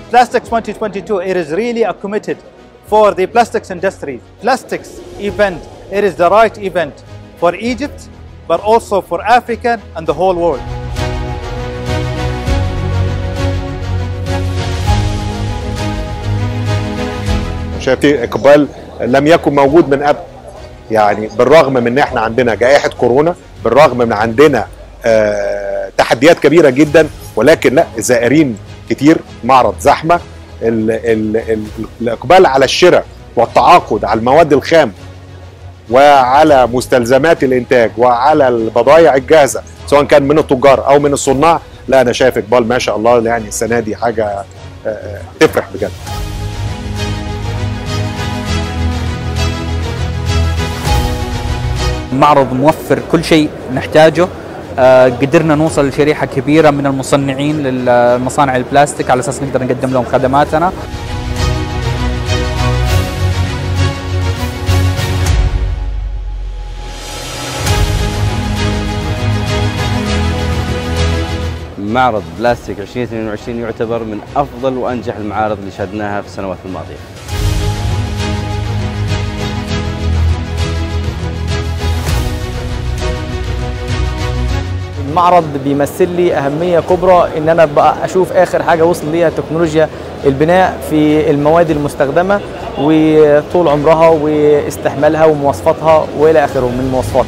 Plastics 2022, it is really a committed for the plastics industry. Plastics event, it is the right event for Egypt, but also for Africa and the whole world. شايف في اقبال لم يكن موجود من قبل يعني بالرغم من ان احنا عندنا جائحه كورونا بالرغم من عندنا آه تحديات كبيره جدا ولكن لا الزائرين كتير معرض زحمه ال ال ال الاقبال على الشراء والتعاقد على المواد الخام وعلى مستلزمات الانتاج وعلى البضائع الجاهزه سواء كان من التجار او من الصناع لا انا شايف اقبال ما شاء الله يعني السنه دي حاجه آه، آه، تفرح بجد معرض موفر كل شيء نحتاجه آه، قدرنا نوصل لشريحة كبيرة من المصنعين للمصانع البلاستيك على أساس نقدر نقدم لهم خدماتنا معرض بلاستيك 2022 يعتبر من افضل وانجح المعارض اللي شهدناها في السنوات الماضيه. المعرض بيمثل لي أهمية كبرى إن أنا بقى أشوف آخر حاجة وصل ليها تكنولوجيا البناء في المواد المستخدمة وطول عمرها واستحمالها ومواصفاتها وإلى آخره من المواصفات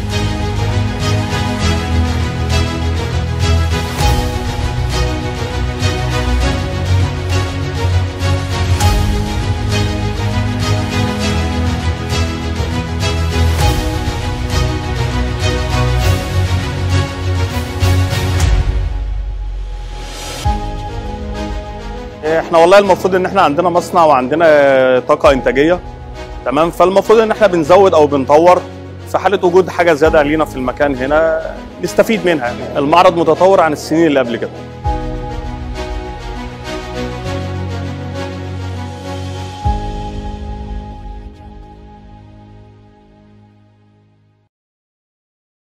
احنا والله المفروض ان احنا عندنا مصنع وعندنا طاقه انتاجيه تمام فالمفروض ان احنا بنزود او بنطور في حاله وجود حاجه زياده علينا في المكان هنا نستفيد منها المعرض متطور عن السنين اللي قبل كده